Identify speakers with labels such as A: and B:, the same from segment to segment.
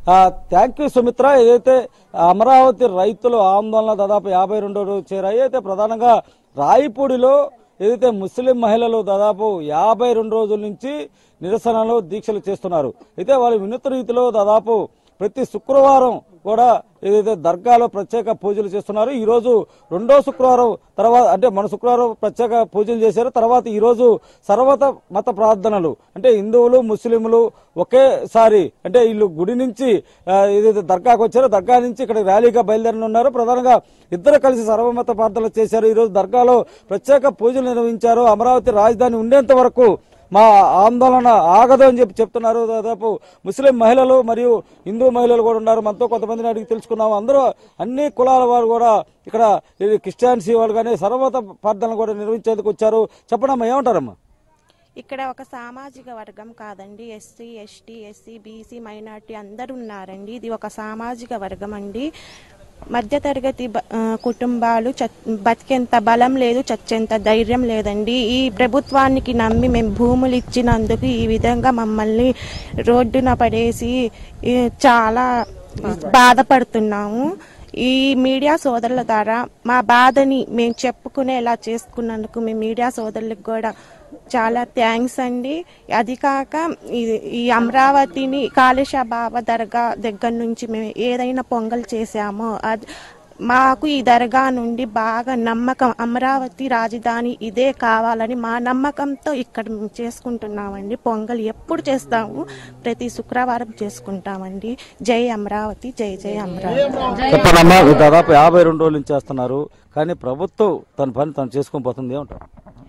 A: thank you Sumitra ఏదైతే అమరావతి రైతులు ఆందోళన దాదాపు యాభై రెండు రోజులు చేరాయి అయితే ప్రధానంగా రాయిపూడిలో ఏదైతే ముస్లిం మహిళలు దాదాపు యాభై రెండు రోజుల నుంచి నిరసనలు దీక్షలు చేస్తున్నారు అయితే వాళ్ళు వినూత్న రీతిలో దాదాపు ప్రతి శుక్రవారం కూడా ఏదైతే దర్గాలో ప్రత్యేక పూజలు చేస్తున్నారు ఈ రోజు రెండో శుక్రవారం తర్వాత అంటే మన శుక్రవారం ప్రత్యేక పూజలు చేశారు తర్వాత ఈ రోజు సర్వత మత ప్రార్థనలు అంటే హిందువులు ముస్లింలు ఒకేసారి అంటే వీళ్ళు గుడి నుంచి ఆ, ఏదైతే దర్గాకు వచ్చారో దర్గా నుంచి ఇక్కడ ర్యాలీగా బయలుదేరి ఉన్నారు ప్రధానంగా ఇద్దరు కలిసి సర్వమత ప్రార్థనలు చేశారు ఈ రోజు దర్గాలో ప్రత్యేక పూజలు నిర్వహించారు అమరావతి రాజధాని ఉండేంత వరకు మా ఆందోళన ఆగదు అని చెప్పి చెప్తున్నారు దాదాపు ముస్లిం మహిళలు మరియు హిందూ మహిళలు కూడా ఉన్నారు మనతో కొంతమందిని అడిగి తెలుసుకున్నాము అందరూ అన్ని కులాల వారు కూడా ఇక్కడ ఇది క్రిస్టియానిటీ వాళ్ళు కానీ సర్వత ప్రార్థనలు కూడా నిర్వహించేందుకు వచ్చారు చెప్పడమ్మా ఏమంటారమ్మా
B: ఇక్కడ ఒక సామాజిక వర్గం కాదండి SC ST SC BC minority అందరూ ఉన్నారండి ఇది ఒక సామాజిక వర్గం అండి మధ్యతరగతి బ- ఆ, కుటుంబాలు చ- బతికేంత బలం లేదు చచ్చేంత ధైర్యం లేదండి ఈ ప్రభుత్వానికి నమ్మి మేము భూములు ఇచ్చినందుకు ఈ విధంగా మమ్మల్ని రోడ్డున పడేసి ఈ, చాలా బాధపడుతున్నాము ఈ మీడియా సోదరుల ద్వారా మా బాధని మేము చెప్పుకునేలా చేసుకున్నందుకు మీ మీడియా సోదరులకు కూడా చాలా థ్యాంక్స్ అండి అది కాక ఇది- ఈ అమరావతిని కాళేశ బాబా దర్గా దగ్గర నుంచి మేము ఏదైనా పొంగల్ చేశామో అది మాకు ఈ దర్గా నుండి బాగా నమ్మకం అమరావతి రాజధాని ఇదే కావాలని మా నమ్మకంతో ఇక్కడ మేము చేసుకుంటున్నామండి పొంగల్ ఎప్పుడు చేస్తాము ప్రతి శుక్రవారం చేసుకుంటామండి జై అమరావతి జై జై అమరావతి
A: చెప్పండమ్మా మీరు దాదాపు యాభై రెండు రోజుల నుంచి చేస్తున్నారు కానీ ప్రభుత్వం తన పని తను చేసుకొని పోతుంది ఏమంటారు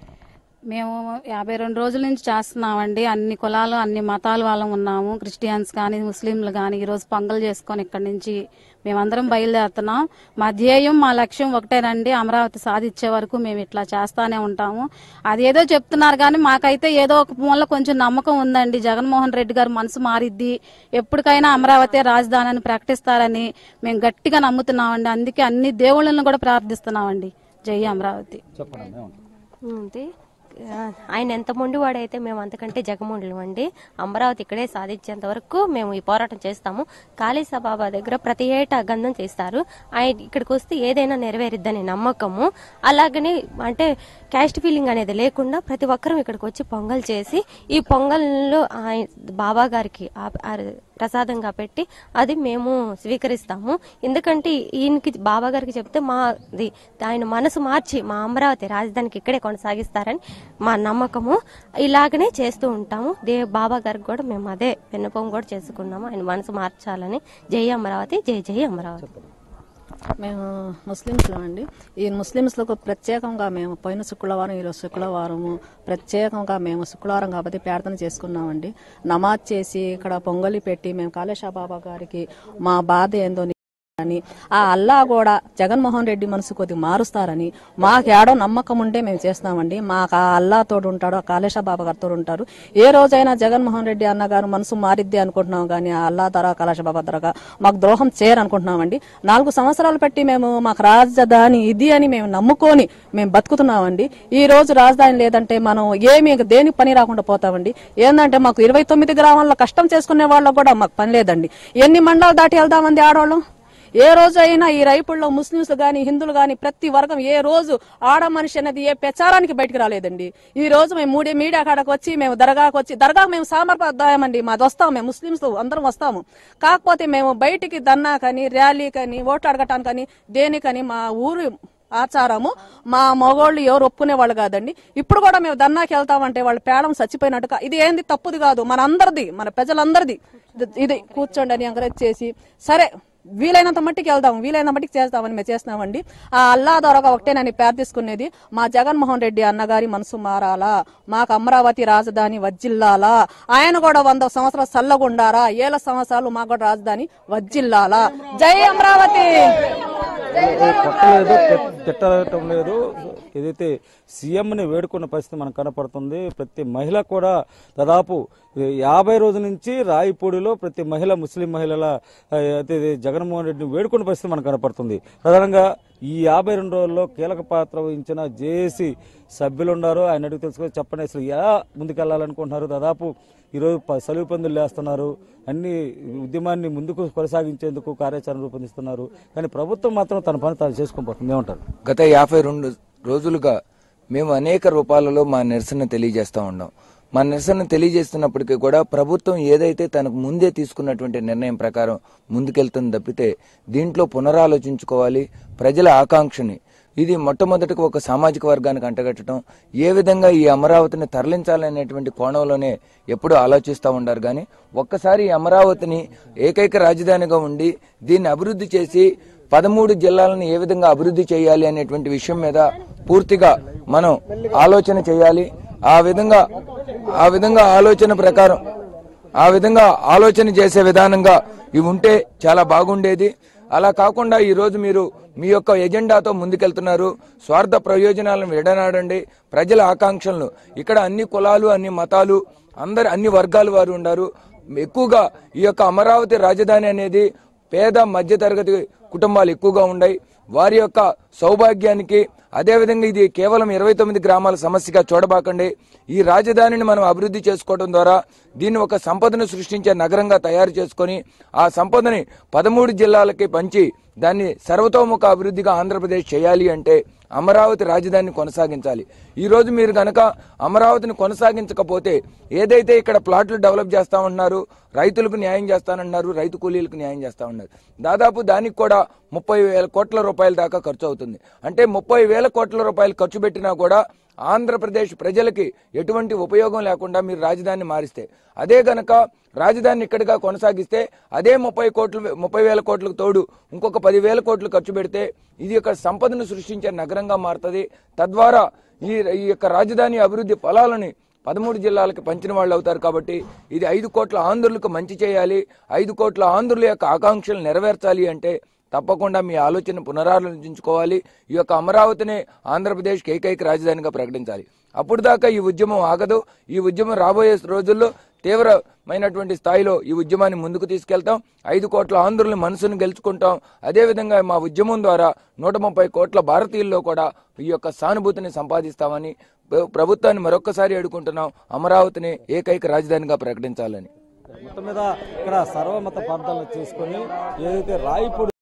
C: మేము యాభై రెండు రోజుల నుంచి చేస్తున్నామండి అన్ని కులాలు అన్ని మతాల వాళ్ళం ఉన్నాము క్రిస్టియన్స్ కానీ ముస్లింలు కానీ ఈరోజు పొంగల్ చేసుకొని ఇక్కడి నుంచి మేమందరం బయలుదేరుతున్నాం మా ధ్యేయం మా లక్ష్యం ఒకటేనండి అమరావతి సాధించే వరకు మేము ఇట్లా చేస్తానే ఉంటాము అదేదో చెప్తున్నారు కానీ మాకైతే ఏదో ఒక మూల కొంచెం నమ్మకం ఉందండి జగన్మోహన్ రెడ్డి గారు మనసు మారిద్ది ఎప్పటికైనా అమరావతి రాజధాని అని ప్రకటిస్తారని మేము గట్టిగా నమ్ముతున్నామండి అందుకే అన్ని దేవుళ్ళను కూడా ప్రార్థిస్తున్నామండి జై అమరావతి
A: చెప్పండి
D: ఉంది ఆ, ఆయన ఎంత మొండివాడైతే మేము అంతకంటే జగమొండలం అండి అమరావతి ఇక్కడే సాధించేంత వరకు మేము ఈ పోరాటం చేస్తాము కాళీసా బాబా దగ్గర ప్రతి ఏటా గంధం చేస్తారు ఆయన ఇక్కడికి వస్తే ఏదైనా నెరవేరిద్దని నమ్మకము అలాగని అంటే క్యాస్ట్ ఫీలింగ్ అనేది లేకుండా ప్రతి ఒక్కరం ఇక్కడికి వచ్చి పొంగల్ చేసి ఈ పొంగల్లో ఆయన బాబా గారికి ఆ- ఆ ప్రసాదంగా పెట్టి అది మేము స్వీకరిస్తాము ఎందుకంటే ఈయనకి బాబా గారికి చెప్తే మాది ఆయన మనసు మార్చి మా అమరావతి రాజధానికి ఇక్కడే కొనసాగిస్తారని మా నమ్మకము ఇలాగనే చేస్తూ ఉంటాము దే బాబా గారికి కూడా మేము అదే విన్నపం కూడా చేసుకున్నాము ఆయన మనసు మార్చాలని జై అమరావతి జై జై అమరావతి
E: మేము ముస్లిమ్స్లో అండి ఈ ముస్లిమ్స్లకు ప్రత్యేకంగా మేము పోయిన శుక్రవారం ఈరోజు శుక్రవారము ప్రత్యేకంగా మేము శుక్రవారం కాబట్టి ప్రార్థన చేసుకున్నామండి నమాజ్ చేసి ఇక్కడ పొంగలి పెట్టి మేము కాళేశా బాబా గారికి మా బాధ ఏందో అని ఆ అల్లా కూడా జగన్మోహన్ రెడ్డి మనసు కొద్దిగా మారుస్తారని మాకేడో నమ్మకం ఉంటే మేము చేస్తామండి మాకు ఆ అల్లా తోడు ఉంటాడు ఆ కాళేశ బాబా గారితో ఉంటారు ఏ రోజైనా జగన్మోహన్ రెడ్డి అన్న గారు మనసు మారిద్ది అనుకుంటున్నాం కానీ ఆ అల్లా ధర కాళేశ బాబా ధరగా మాకు ద్రోహం చేయరనుకుంటున్నామండి నాలుగు సంవత్సరాలు పెట్టి మేము మాకు రాజధాని ఇది అని మేము నమ్ముకొని మేము బతుకుతున్నామండి ఈ రోజు రాజధాని లేదంటే మనం ఏమి ఇంక దేనికి పని రాకుండా పోతామండి ఏంటంటే మాకు ఇరవై తొమ్మిది గ్రామాల్లో కష్టం చేసుకునే వాళ్ళకు కూడా మాకు పని లేదండి ఎన్ని మండలాలు దాటి వెళ్దామండి ఆడవాళ్ళం ఏ రోజు అయినా ఈ రైపుల్లో ముస్లింస్ గాని హిందువులు గాని ప్రతి వర్గం ఏ రోజు ఆడ మనిషి అనేది ఏ ప్రచారానికి బయటకు రాలేదండి ఈ రోజు మేము మూడే మీడియా కాడకు వచ్చి మేము దర్గాకు వచ్చి దర్గాకు మేము సామర్పదాయమండి మాది వస్తాం మేము ముస్లింస్ అందరం వస్తాము కాకపోతే మేము బయటికి దన్నాకని ర్యాలీకని ఓట్లు అడగటానికని దేనికని మా ఊరు ఆచారము మా మగోళ్ళు ఎవరు ఒప్పుకునే వాళ్ళు కాదండి ఇప్పుడు కూడా మేము దన్నాకి వెళ్తామంటే వాళ్ళు పేడం చచ్చిపోయినట్టుగా ఇది ఏంది తప్పుది కాదు మన అందరిది మన ప్రజలందరిది ఇది- ఇది కూర్చోండి అని ఎంకరేజ్ చేసి సరే వీలైనంత మట్టికి వెళ్దాం వీలైనంత మట్టికి చేస్తామని మేము చేస్తున్నామండి ఆ అల్లా ద్వారా ఒకటేనని ప్రార్థిస్తున్నది మా జగన్మోహన్ రెడ్డి అన్నగారి మనసు మారాలా మాకు అమరావతి రాజధాని వజ్జిల్లాలా ఆయన కూడా వంద సంవత్సరాలు చల్లగుండారా ఏళ్ళ సంవత్సరాలు మాకు కూడా రాజధాని వజ్జిల్లాలా జై అమరావతి
A: కొట్టలేదు తిట్- తిట్టడం లేదు ఏదైతే సీఎంని వేడుకున్న పరిస్థితి మనకు కనపడుతుంది ప్రతి మహిళ కూడా దాదాపు యాభై రోజుల నుంచి రాయిపూడిలో ప్రతి మహిళ ముస్లిం మహిళల ఆ, అయితే ఇది జగన్మోహన్ రెడ్డిని వేడుకున్న పరిస్థితి మనకు కనపడుతుంది ప్రధానంగా ఈ యాభై రెండు రోజుల్లో కీలక పాత్ర వహించిన జేఏసీ సభ్యులు ఉన్నారు ఆయన అడిగి తెలుసుకొని చెప్పండి అసలు ఎలా ముందుకెళ్లాలనుకుంటున్నారు దాదాపు ఈరోజు ప- సలువు పందులు వేస్తున్నారు అన్ని ఉద్యమాన్ని ముందుకు కొనసాగించేందుకు కార్యాచరణ రూపొందిస్తున్నారు కానీ ప్రభుత్వం మాత్రం తన పని తాను చేసుకొని పోతుంది ఏమంటారు
F: గత యాభై రెండు రోజులుగా మేము అనేక రూపాలలో మా నిరసన తెలియజేస్తా ఉన్నాం మా నిరసన తెలియజేస్తున్నప్పటికీ కూడా ప్రభుత్వం ఏదైతే తనకు ముందే తీసుకున్నటువంటి నిర్ణయం ప్రకారం ముందుకెళ్తుంది తప్పితే దీంట్లో పునరాలోచించుకోవాలి ప్రజల ఆకాంక్షని ఇది మొట్టమొదటిగా ఒక సామాజిక వర్గానికి అంటగట్టడం ఏ విధంగా ఈ అమరావతిని తరలించాలనేటువంటి కోణంలోనే ఎప్పుడూ ఆలోచిస్తూ ఉండారు కానీ ఒక్కసారి ఈ అమరావతిని ఏకైక రాజధానిగా ఉండి దీన్ని అభివృద్ధి చేసి పదమూడు జిల్లాలను ఏ విధంగా అభివృద్ధి చేయాలి అనేటువంటి విషయం మీద పూర్తిగా మనం ఆలోచన చేయాలి ఆ విధంగా ఆ విధంగా ఆలోచన ప్రకారం ఆ విధంగా ఆలోచన చేసే విధానంగా ఇవి ఉంటే చాలా బాగుండేది అలా కాకుండా ఈ రోజు మీరు మీ యొక్క ఎజెండాతో ముందుకెళ్తున్నారు స్వార్థ ప్రయోజనాలను విడనాడండి ప్రజల ఆకాంక్షలను ఇక్కడ అన్ని కులాలు అన్ని మతాలు అందరు అన్ని వర్గాల వారు ఉన్నారు ఎక్కువగా ఈ యొక్క అమరావతి రాజధాని అనేది పేద మధ్యతరగతి కుటుంబాలు ఎక్కువగా ఉన్నాయి వారి యొక్క సౌభాగ్యానికి అదేవిధంగా ఇది కేవలం ఇరవై తొమ్మిది గ్రామాల సమస్యగా చూడబాకండి ఈ రాజధానిని మనం అభివృద్ధి చేసుకోవడం ద్వారా దీన్ని ఒక సంపదను సృష్టించే నగరంగా తయారు చేసుకొని ఆ సంపదని పదమూడు జిల్లాలకి పంచి దాన్ని సర్వతోముఖ అభివృద్ధిగా ఆంధ్రప్రదేశ్ చేయాలి అంటే అమరావతి రాజధానిని కొనసాగించాలి ఈ రోజు మీరు గనక అమరావతిని కొనసాగించకపోతే ఏదైతే ఇక్కడ ప్లాట్లు డెవలప్ చేస్తా ఉన్నారు రైతులకు న్యాయం చేస్తానన్నారు రైతు కూలీలకు న్యాయం చేస్తా ఉన్నారు దాదాపు దానికి కూడా ముప్పై వేల కోట్ల రూపాయల దాకా ఖర్చు అవుతుంది అంటే ముప్పై వేల కోట్ల రూపాయలు ఖర్చు పెట్టినా కూడా ఆంధ్రప్రదేశ్ ప్రజలకి ఎటువంటి ఉపయోగం లేకుండా మీరు రాజధానిని మారిస్తే అదే గనక రాజధానిని ఇక్కడిగా కొనసాగిస్తే అదే ముప్పై కోట్లు ముప్పై వేల కోట్లకు తోడు ఇంకొక పదివేల కోట్లు ఖర్చు పెడితే ఇది యొక్క సంపదను సృష్టించే నగరంగా మారుతుంది తద్వారా ఈ ఈ యొక్క రాజధాని అభివృద్ధి ఫలాలని పదమూడు జిల్లాలకు పంచిన వాళ్ళు అవుతారు కాబట్టి ఇది ఐదు కోట్ల ఆంధ్రులకు మంచి చేయాలి ఐదు కోట్ల ఆంధ్రుల యొక్క ఆకాంక్షలు నెరవేర్చాలి అంటే తప్పకుండా మీ ఆలోచన పునరాలోచించుకోవాలి ఈ యొక్క అమరావతిని ఆంధ్రప్రదేశ్కి ఏకైక రాజధానిగా ప్రకటించాలి అప్పుడు దాకా ఈ ఉద్యమం ఆగదు ఈ ఉద్యమం రాబోయే రోజుల్లో తీవ్రమైనటువంటి స్థాయిలో ఈ ఉద్యమాన్ని ముందుకు తీసుకెళ్తాం ఐదు కోట్ల ఆంధ్రుల మనసును గెలుచుకుంటాం అదేవిధంగా మా ఉద్యమం ద్వారా నూట ముప్పై కోట్ల భారతీయుల్లో కూడా ఈ యొక్క సానుభూతిని సంపాదిస్తామని ప్ర- ప్రభుత్వాన్ని మరొక్కసారి అడుగుకుంటున్నాం అమరావతిని ఏకైక రాజధానిగా ప్రకటించాలని
A: మొత్తం మీద ఇక్కడ సర్వమత ప్రార్థనలు చేసుకొని ఏదైతే రాయిపూడి